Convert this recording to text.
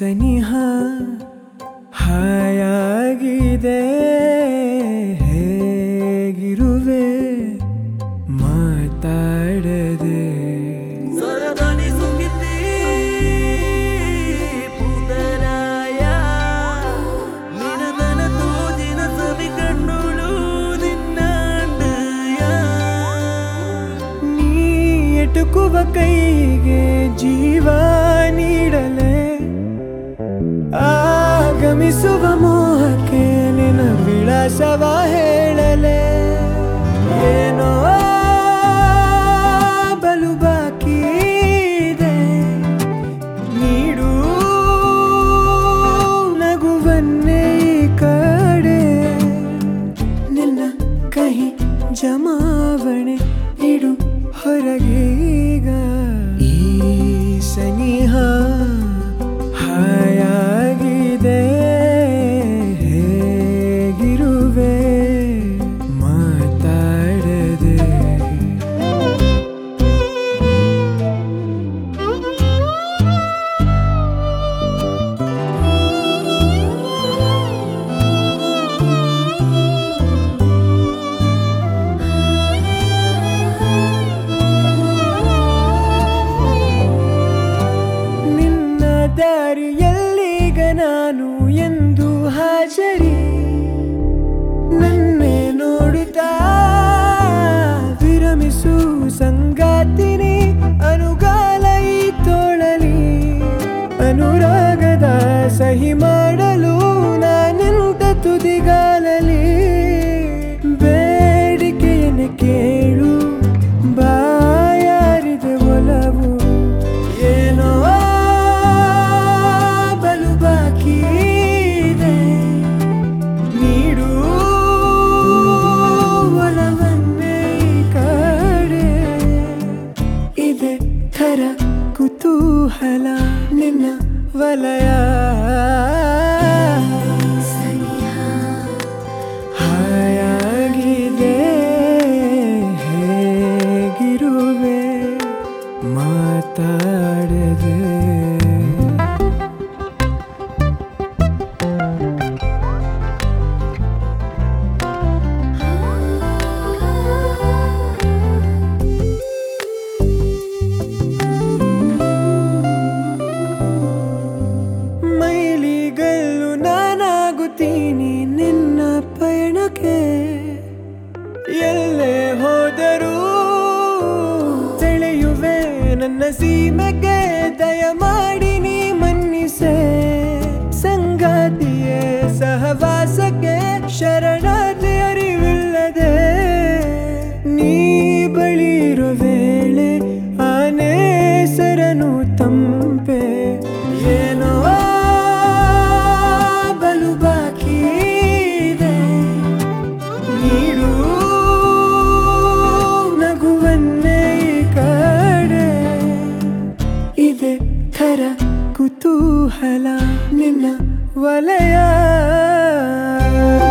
ಸನಿಹ ಹಾಯಾಗಿದೆ ಹೇಗಿರುವೆ ಮಾತಾಡದೆ ಸರದನಿ ಸುಗಿತಿ ಪುದರಾಯ ನಿನದನ ತೋಜಿನ ಸವಿ ಕಣ್ಣುಳು ನಿನ್ನಾಂಡಯ ನೀ ಎಟುಕುವ ಕೈಗೆ ಜೀವ ನೀಡಲೆ ಆಗಮಿಸುವ ಮೋಹಕ್ಕೆ ನಿನ್ನ ವಿಳಾಸವ ಹೇಳಲೆ ಏನೋ ಬಲು ಬಾಕಿ ಇದೆ ನೀಡು ನಗುವನ್ನೇ ಈ ಕಡೆ ನಿನ್ನ ಕಹಿ ಜಮಾವಣೆ ಇಡು ಹೊರಗೀಗ ಈ ಸನಿಹ ಹಾಯಾಗಿದೆ ಹೇಗಿರುವೆ ಮಾತಾಡದೆ ನಿನ್ನ ದಾರಿಯಲ್ಲೀಗ ನಾನು ಎಂದು ಹಾಜರಿ ನನ್ನೇ ನೋಡುತ್ತಾ ವಿರಮಿಸು ಸಂಗಾತಿನಿ ಅನುಗಾಲ ಈ ತೋಳಲಿ ಅನುರಾಗದ ಸಹಿ ಮಾಡಲು ನಾನಿಂತ ತುದಿಗಾಲಲಿ ಬೇಡಿಕೆಯನ್ನು ಕೇಳು ಬಾಯಾರಿದೆ ಒಲವು ಏನೋ ಬಲು ಬಾಕಿ ಇದೆ ನೀಡು ಒಲವನ್ನೇ ಈ ಕಡೆ ಇದೆ ಥರ ಕುತೂಹಲ ನಿನ್ನ ವಲಯ ಹಾಯಾಗಿದೆ ಹೇಗಿರುವೆ ಮಾತಾಡದೆ ಮೈಲಿಗಲ್ಲು ನಾನಾಗುತ್ತೀನಿ ನಿನ್ನ ಪಯಣಕ್ಕೆ ಎಲ್ಲೇ ಹೋದರೂ ಸೆಳೆಯುವೆ ನನ್ನ ಸೀಮೆಗೆ ದಯಮಾಡಿ ನೀ ಮನ್ನಿಸೆ ಸಂಗಾತಿಯೇ ಸಹವಾಸಕ್ಕೆ ಶರಣಾರ್ಥಿ ಅರಿವಿಲ್ಲದೆ ನೀ ಬಳಿರೋ ವೇಳೆ ಆನೆ ಸರನು ತಂಪೆ ಏನೋ ಬಲು ಬಾಕಿ ಇದೆ ನೀಡು ನಗುವನ್ನೇ ಈ ಕಡೆ ಇದೆ ಥರ ಕುತೂಹಲ ನಿನ್ನ ವಲಯ